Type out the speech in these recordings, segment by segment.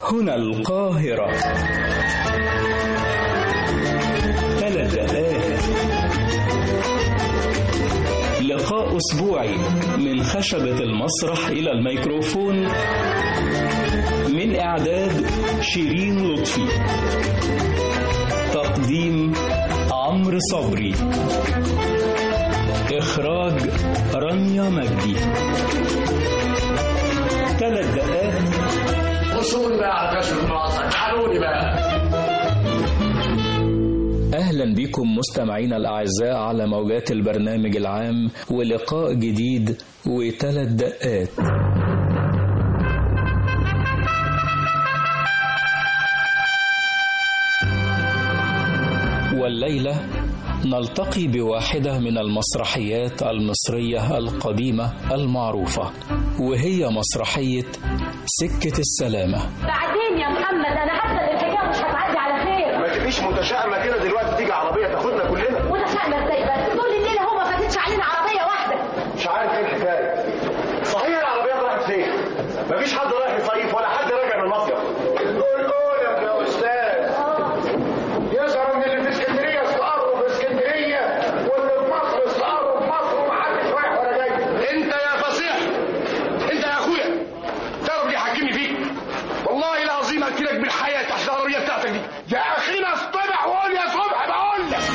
هنا القاهرة ثلاث دقائق لقاء أسبوعي من خشبة المسرح إلى الميكروفون من إعداد شيرين لطفي تقديم عمرو صبري إخراج رانيا مجدي ثلاث دقائق وصول بقى على كشف المعصر تعالوا لي بقى أهلا بكم مستمعينا الأعزاء على موجات البرنامج العام ولقاء جديد وثلاث دقات والليلة نلتقي بواحدة من المسرحيات المصرية القديمة المعروفة وهي مسرحية سكة السلامة بعدين يا محمد انا حاسه ان الحكايه مش هتعدي على خير ما تبقيش متشائمه كده دلوقتي تيجي عربيه تاخدنا كلنا متشائمه ازاي بس طول الليله هو ما فاتتش علينا عربيه واحده مش عارف ايه الحكايه صحيح العربيه راحت فين مفيش حد رايح يصيف ولا حد راجع من المصيف قول قول يا استاذ يظهر ان اللي في اسكندريه استقروا في اسكندريه واللي في مصر استقروا في مصر ومحدش رايح ولا جاي انت يا فصيح انت يا اخويا تعرف اللي يحكمني فيك والله العظيم اكلك بالحياه تحت العربيه بتاعتك دي يا اخينا اصطبح وقول يا صبح بقول لك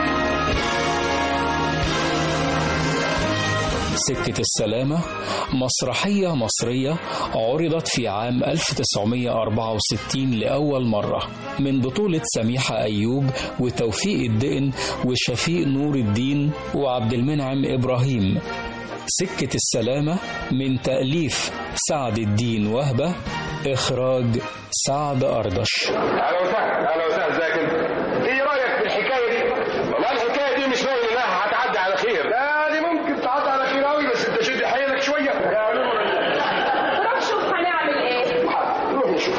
سكة السلامة مسرحية مصرية عرضت في عام 1964 لأول مرة من بطولة سميحة أيوب وتوفيق الدقن وشفيق نور الدين وعبد المنعم إبراهيم سكة السلامة من تأليف سعد الدين وهبة إخراج سعد أردش اهلا وسهلا اهلا وسهلا ازيك انت ايه رايك في الحكايه دي والله الحكايه دي مش باين انها هتعدي على خير لا دي ممكن تعدي على خير قوي بس انت شد حيلك شويه يا نور روح شوف هنعمل ايه روح نشوف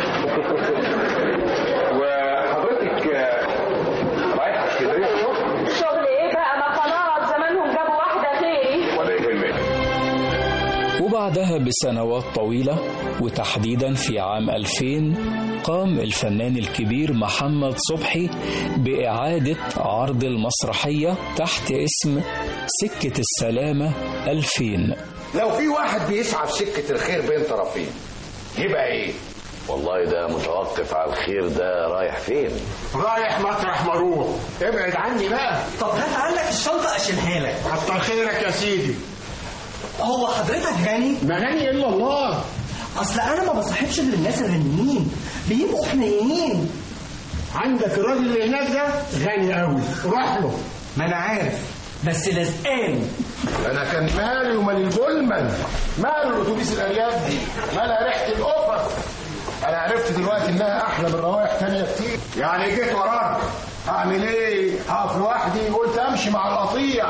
وحضرتك آه، رايحه اسكندريه شغل ايه بقى ما خلاص زمانهم جابوا واحده غيري ولا يهمك وبعدها بسنوات طويلة وتحديدا في عام 2000 قام الفنان الكبير محمد صبحي بإعادة عرض المسرحية تحت اسم سكة السلامة 2000 لو في واحد بيسعى في سكة الخير بين طرفين يبقى ايه؟ والله ده متوقف على الخير ده رايح فين رايح مطرح ما اروح ابعد عني بقى طب هات عندك الشنطة أشيلها لك كتر خيرك يا سيدي هو حضرتك غني؟ ما غني الا الله أصل أنا ما بصاحبش غير الناس الغنيين بيبقوا حنينين عندك الراجل اللي هناك ده غني قوي روح له ما أنا عارف بس لازقان انا كان مالي ومال البولمان ماله الاتوبيس الارياف دي مالها ريحه الاوفر انا عرفت دلوقتي انها احلى من روايح تانية كتير يعني جيت وراك اعمل ايه هقف لوحدي قلت امشي مع القطيع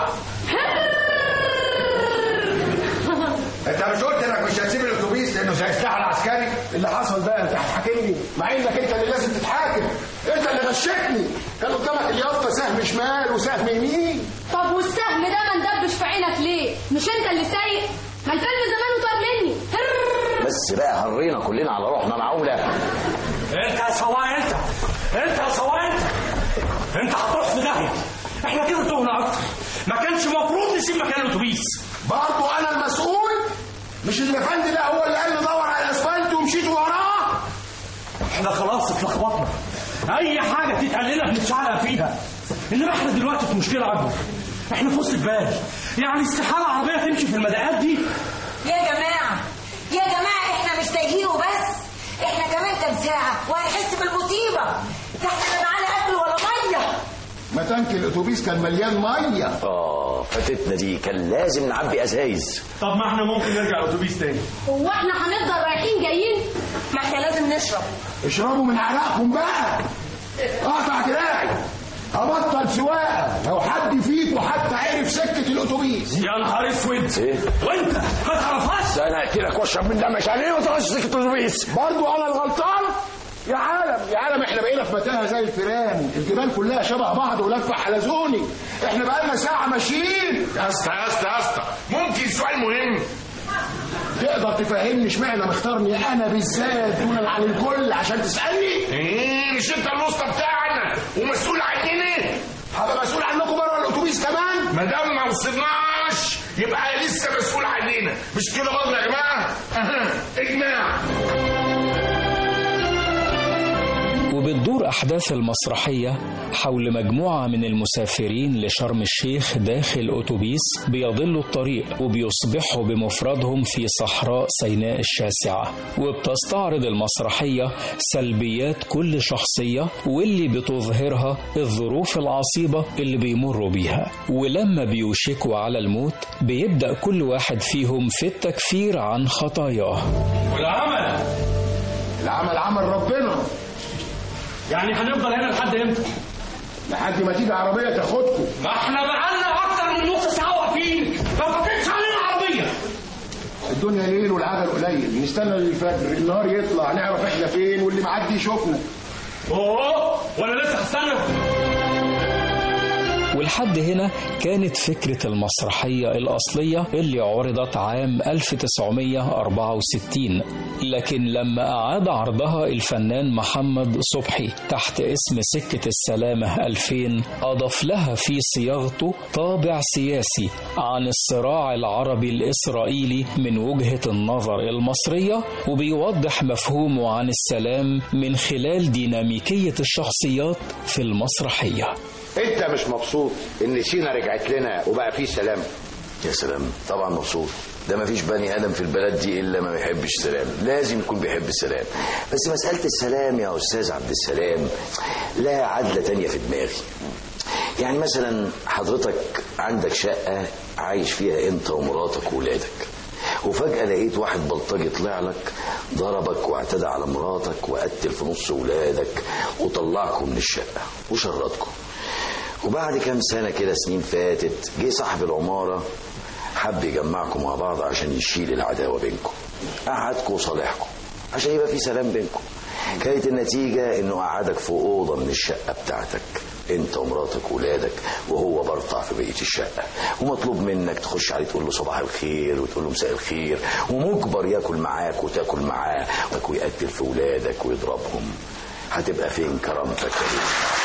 انت مش قلت انك مش هتسيب الاتوبيس لانه زي السلاح العسكري اللي حصل ده انت هتحاكمني مع انك انت اللي لازم تتحاكم انت اللي غشتني كان قدامك اليافطه سهم شمال وسهم يمين طب والسهم ده ما ندبش في عينك ليه مش انت اللي سايق ما الفيلم زمانه طار مني هرر. بس بقى هرينا كلنا على روحنا معقوله أنت يا سواق أنت أنت يا سواق أنت أنت هتروح في داهية إحنا كده تهنا أكتر ما كانش المفروض نسيب مكان الأتوبيس برضه انا المسؤول مش الافندي ده هو اللي قال لي دور على الاسفلت ومشيت وراه إحنا خلاص اتلخبطنا أي حاجة تتقال لنا بنتشعلق فيها إنما إحنا دلوقتي في مشكلة أكبر إحنا في وسط البال يعني استحالة عربية تمشي في المدقات دي يا جماعة يا جماعة احنا مش تايهين وبس احنا كمان كام ساعة وهنحس بالمصيبة ده احنا لا معانا اكل ولا مية ما تانك الاتوبيس كان مليان ميه اه فاتتنا دي كان لازم نعبي ازايز طب ما احنا ممكن نرجع الأتوبيس تاني هو احنا هنفضل رايحين جايين ما احنا لازم نشرب اشربوا من عرقكم بقى اقطع دراعي ابطل سواقه لو حد فيكم حتى عرف سكه الاتوبيس يا نهار اسود ايه وانت ما تعرفهاش ده انا هقتلك واشرب من دمك يعني ايه ما تخش سكه الاتوبيس برضو انا الغلطان يا عالم يا عالم احنا بقينا في متاهه زي الفيران الجبال كلها شبه بعض ولفه حلزوني احنا بقالنا ساعه ماشيين يا اسطى يا اسطى يا اسطى ممكن سؤال مهم تقدر تفهمني اشمعنى مختارني انا بالذات دونا عن الكل عشان تسالني ايه مش انت الوسطى بتاعنا ومسؤول عننا هبقى مسؤول عنكم بره الاتوبيس كمان ما دام ما وصلناش يبقى لسه مسؤول عننا مش كده برضه يا جماعه اها اجماع وبتدور أحداث المسرحية حول مجموعة من المسافرين لشرم الشيخ داخل أتوبيس بيضلوا الطريق وبيصبحوا بمفردهم في صحراء سيناء الشاسعة وبتستعرض المسرحية سلبيات كل شخصية واللي بتظهرها الظروف العصيبة اللي بيمروا بيها ولما بيوشكوا على الموت بيبدأ كل واحد فيهم في التكفير عن خطاياه والعمل العمل عمل ربنا يعني هنفضل هنا لحد امتى؟ لحد ما تيجي عربيه تاخدكم ما احنا بقالنا اكتر من نص ساعه واقفين ما فاتتش علينا عربيه الدنيا ليل والعجل قليل نستنى الفجر النهار يطلع نعرف احنا فين واللي معدي يشوفنا اوه وانا لسه هستنى ولحد هنا كانت فكرة المسرحية الأصلية اللي عرضت عام 1964 لكن لما أعاد عرضها الفنان محمد صبحي تحت اسم سكة السلامة 2000 أضاف لها في صياغته طابع سياسي عن الصراع العربي الإسرائيلي من وجهة النظر المصرية وبيوضح مفهومه عن السلام من خلال ديناميكية الشخصيات في المسرحية انت مش مبسوط ان سينا رجعت لنا وبقى فيه سلام يا سلام طبعا مبسوط ده ما فيش بني ادم في البلد دي الا ما بيحبش السلام لازم يكون بيحب السلام بس مساله السلام يا استاذ عبد السلام لها عدله تانية في دماغي يعني مثلا حضرتك عندك شقه عايش فيها انت ومراتك وولادك وفجأة لقيت واحد بلطجي طلع لك ضربك واعتدى على مراتك وقتل في نص ولادك وطلعكم من الشقة وشردكم وبعد كام سنة كده سنين فاتت جه صاحب العمارة حب يجمعكم مع بعض عشان يشيل العداوة بينكم قعدكم وصالحكم عشان يبقى في سلام بينكم كانت النتيجة انه قعدك في أوضة من الشقة بتاعتك انت ومراتك وولادك وهو برطع في بقية الشقة ومطلوب منك تخش عليه تقول له صباح الخير وتقول له مساء الخير ومجبر ياكل معاك وتاكل معاه ويقتل في ولادك ويضربهم هتبقى فين كرامتك يا بيه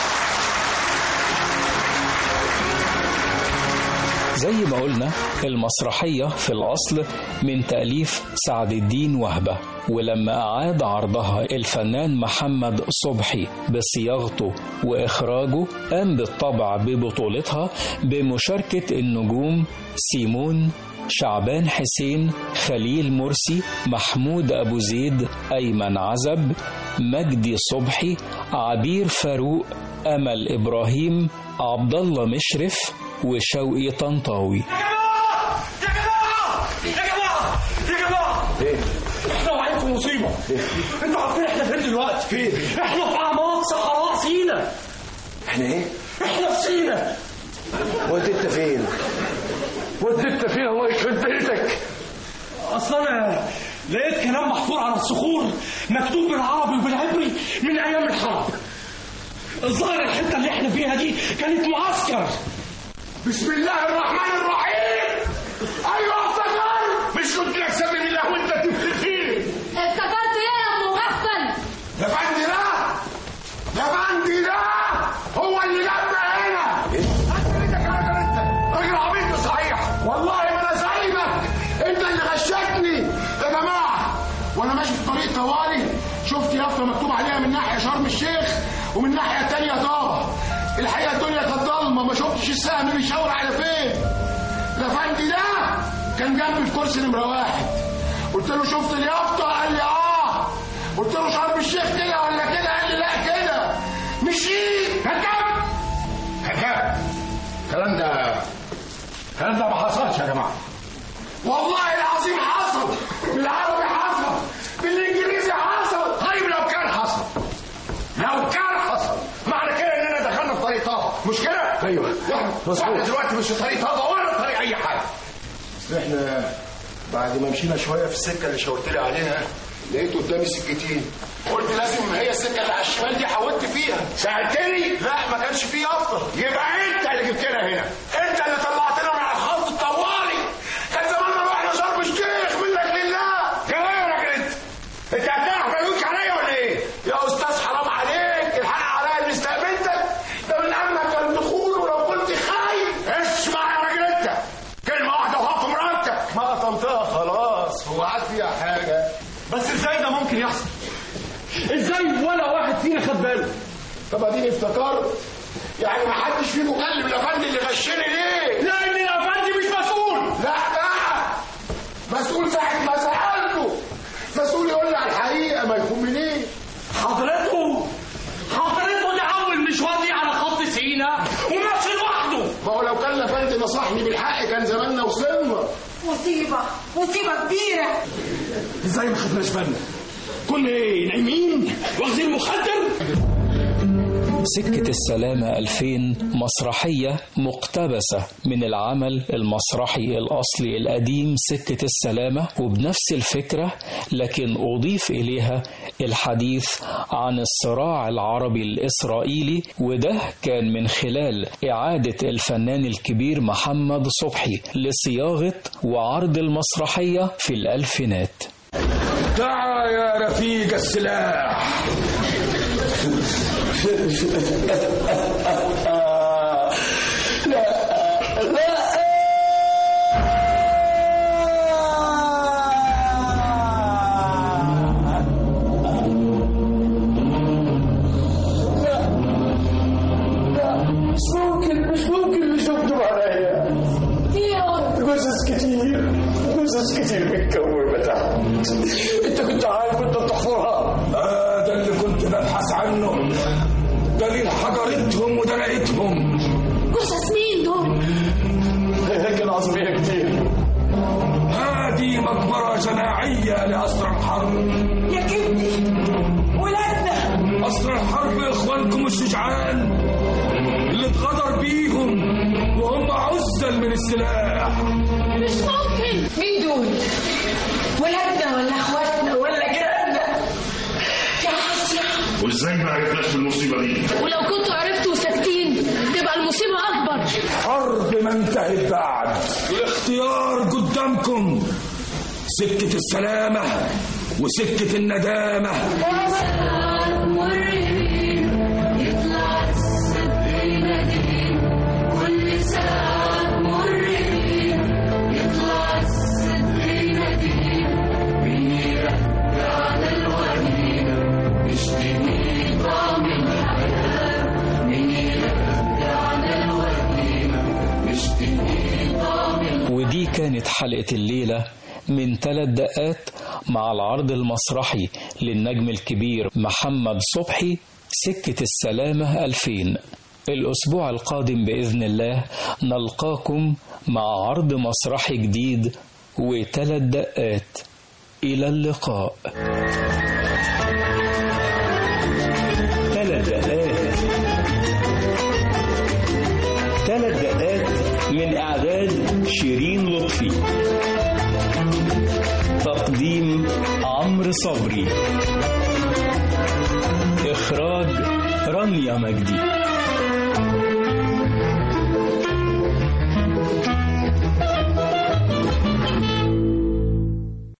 زي ما قلنا المسرحية في الأصل من تأليف سعد الدين وهبة ولما أعاد عرضها الفنان محمد صبحي بصياغته وإخراجه قام بالطبع ببطولتها بمشاركة النجوم سيمون شعبان حسين خليل مرسي محمود أبو زيد أيمن عزب مجدي صبحي عبير فاروق أمل إبراهيم عبد الله مشرف وشوقي طنطاوي يا جماعه يا جماعه يا جماعه ايه احنا واقعين في مصيبه انتوا عارفين احنا فين دلوقتي فين احنا في اعماق صحراء سينا احنا ايه احنا في سينا وانت انت فين وانت انت فين الله يخرب بيتك اصل انا لقيت كلام محفور على الصخور مكتوب بالعربي وبالعبري من ايام الحرب الظاهر الحته اللي احنا فيها دي كانت معسكر بسم الله الرحمن الرحيم ايوه افتكر مش قلت لك سبب الله وانت تفتكر افتكرت ايه يا مغفل ده بندي ده ده بندي ده هو اللي جابنا هنا انت اللي كده انت راجل عبيط صحيح والله ما انا سايبك انت اللي غشتني يا جماعه وانا ماشي في طريق طوالي شفت يافطه مكتوب عليها من ناحيه شرم الشيخ ومن الناحيه الثانيه طابه الحقيقه الدنيا كانت ضلمه ما شفتش السهم بيشاور على فين الافندي ده كان جنبي في كرسي نمره واحد قلت له شفت اليافطه قال لي اه قلت له شرم الشيخ كده ولا كده قال لي لا كده مشيت كذاب كذاب الكلام ده الكلام ده ما حصلش يا جماعه والله العظيم حصل بالعربي حصل بالانجليزي حصل طيب لو كان حصل لو كان حصل معنى كده اننا دخلنا في طريق طابه مش كده؟ ايوه احنا دلوقتي مش في طريق طابه ولا في طريق اي حاجه احنا بعد ما مشينا شويه في السكه اللي شاورت لي عليها لقيت قدامي سكتين قلت لازم هي السكه اللي على الشمال دي حاولت فيها سالتني لا ما كانش فيه افضل يبقى انت اللي جبتنا هنا انت اللي طلعتنا من على الخط الطوالي كان زماننا رحنا شرم الشيخ منك ازاي ولا واحد فينا خد باله طب اديني افتكرت يعني ما حدش فيكم كلم الافندي اللي غشني ليه؟ لان الافندي مش مسؤول لا لا مسؤول ساعة ما سألته مسؤول يقول لي على الحقيقة ما يكون منين؟ حضرته حضرته ده اول مشوار لي على خط سينا وماشي لوحده ما هو لو كان الافندي نصحني بالحق كان زماننا وصلنا مصيبة مصيبة كبيرة ازاي ما خدناش بالنا كنا ايه نايمين واخدين مخدر سكة السلامة 2000 مسرحية مقتبسة من العمل المسرحي الأصلي القديم سكة السلامة وبنفس الفكرة لكن أضيف إليها الحديث عن الصراع العربي الإسرائيلي وده كان من خلال إعادة الفنان الكبير محمد صبحي لصياغة وعرض المسرحية في الألفينات تعا يا رفيق السلاح مش ممكن مش ممكن اللي شفته عليا قصص كتير قصص كتير متكومة تحت انت كنت عارف انت تحفرها آه ده اللي كنت ببحث عنه دليل حجرتهم ودلقتهم قصص مين دول؟ كان عصبية كتير هذه مقبرة جماعية لأسرى الحرب يا كبدي ولادنا أسرى الحرب إخوانكم الشجعان اللي اتغدر بيهم وهم عزل من السلاح مش ممكن مين دول؟ ولادنا ولا اخواتنا ولا جيراننا يا حسرة وازاي ما عرفناش بالمصيبه دي ولو كنتوا عرفتوا ساكتين تبقى المصيبة أكبر حرب ما انتهت بعد الاختيار قدامكم سكة السلامة وسكة الندامة ودي كانت حلقة الليلة من ثلاث دقات مع العرض المسرحي للنجم الكبير محمد صبحي سكة السلامة 2000 الأسبوع القادم بإذن الله نلقاكم مع عرض مسرحي جديد وثلاث دقات إلى اللقاء ثلاث دقات ثلاث دقات من إعداد شيرين لطفي تقديم عمرو صبري إخراج رانيا مجدي